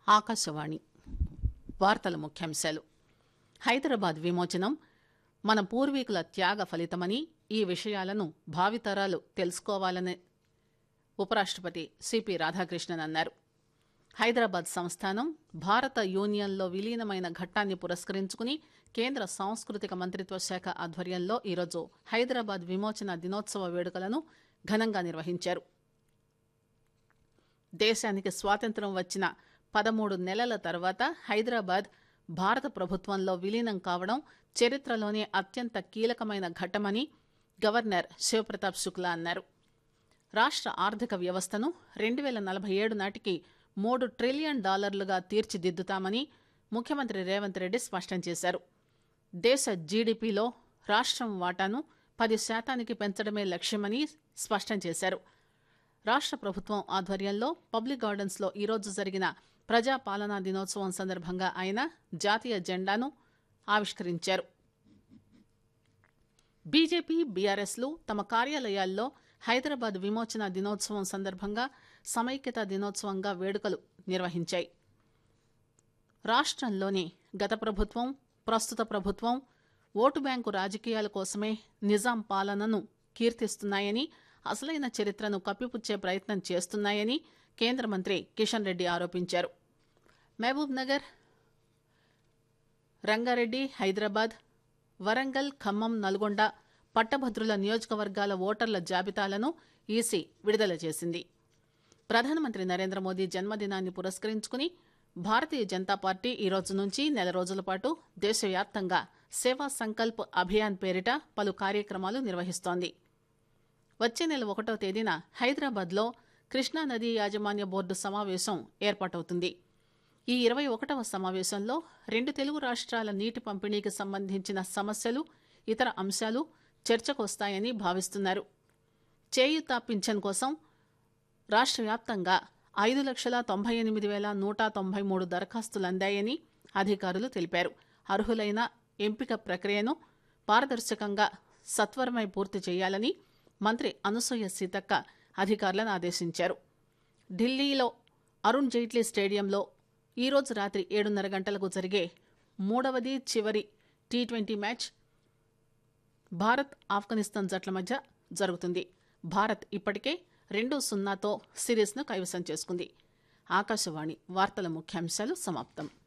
ఆకాశవాణి వార్తల ముఖ్యాంశాలు హైదరాబాద్ విమోచనం మన పూర్వీకుల త్యాగ ఫలితమని ఈ విషయాలను భావితరాలు తెలుసుకోవాలని ఉపరాష్టపతి సిపి రాధాకృష్ణన్ అన్నారు హైదరాబాద్ సంస్థానం భారత యూనియన్లో విలీనమైన ఘట్టాన్ని పురస్కరించుకుని కేంద్ర సాంస్కృతిక మంత్రిత్వ శాఖ ఆధ్వర్యంలో ఈరోజు హైదరాబాద్ విమోచన దినోత్సవ వేడుకలను ఘనంగా నిర్వహించారు దేశానికి స్వాతంత్ర్యం వచ్చిన పదమూడు నెలల తర్వాత హైదరాబాద్ భారత ప్రభుత్వంలో విలీనం కావడం చరిత్రలోనే అత్యంత కీలకమైన ఘట్టమని గవర్నర్ శివప్రతాప్ శుక్లా అన్నారు రాష్ట్ర ఆర్థిక వ్యవస్థను రెండు వేల నలభై ఏడు నాటికి మూడు ట్రిలియన్ డాలర్లుగా తీర్చిదిద్దుతామని ముఖ్యమంత్రి రేవంత్ రెడ్డి స్పష్టం చేశారు దేశ జీడీపీలో రాష్ట్రం వాటాను పది శాతానికి పెంచడమే లక్ష్యమని స్పష్టం చేశారు రాష్ట్ర ప్రభుత్వం ఆధ్వర్యంలో పబ్లిక్ గార్డెన్స్లో ఈరోజు జరిగిన ప్రజా పాలనా దినోత్సవం సందర్భంగా ఆయన జాతీయ జెండాను ఆవిష్కరించారు బీజేపీ బీఆర్ఎస్లు తమ కార్యాలయాల్లో హైదరాబాద్ విమోచన దినోత్సవం సందర్భంగా సమైక్యత దినోత్సవంగా వేడుకలు నిర్వహించాయి రాష్ట్రంలోని గత ప్రభుత్వం ప్రస్తుత ప్రభుత్వం ఓటు బ్యాంకు రాజకీయాల కోసమే నిజాం పాలనను కీర్తిస్తున్నాయని అసలైన చరిత్రను కప్పిపుచ్చే ప్రయత్నం చేస్తున్నాయని కేంద్ర మంత్రి కిషన్ రెడ్డి ఆరోపించారు మహబూబ్ నగర్ రంగారెడ్డి హైదరాబాద్ వరంగల్ ఖమ్మం నల్గొండ పట్టభద్రుల నియోజకవర్గాల ఓటర్ల జాబితాలను ఈసీ విడుదల చేసింది ప్రధానమంత్రి నరేంద్ర మోదీ జన్మదినాన్ని పురస్కరించుకుని భారతీయ జనతా పార్టీ ఈ రోజు నుంచి నెల రోజుల పాటు దేశవ్యాప్తంగా సేవా సంకల్ప్ అభియాన్ పేరిట పలు కార్యక్రమాలు నిర్వహిస్తోంది వచ్చే నెల ఒకటో తేదీన హైదరాబాద్లో కృష్ణా నదీ యాజమాన్య బోర్డు సమావేశం ఏర్పాటవుతుంది ఈ ఇరవై ఒకటవ సమావేశంలో రెండు తెలుగు రాష్ట్రాల నీటి పంపిణీకి సంబంధించిన సమస్యలు ఇతర అంశాలు చర్చకొస్తాయని భావిస్తున్నారు చేయూత పింఛన్ కోసం రాష్ట్ర వ్యాప్తంగా ఐదు లక్షల తొంభై ఎనిమిది వేల నూట తొంభై మూడు దరఖాస్తులు అందాయని అధికారులు తెలిపారు అర్హులైన ఎంపిక ప్రక్రియను పారదర్శకంగా సత్వరమై పూర్తి చేయాలని మంత్రి అనసూయ సీతక్క అధికారులను ఆదేశించారు ఢిల్లీలో అరుణ్ జైట్లీ స్టేడియంలో ఈరోజు రాత్రి ఏడున్నర గంటలకు జరిగే మూడవది చివరి T twenty match Bharat Afghanistan జట్ల మధ్య జరుగుతుంది భారత్ ఇప్పటికే రెండు సున్నాతో సిరీస్ను కైవసం చేసుకుంది ఆకాశవాణి వార్తల ముఖ్యాంశాలు సమాప్తం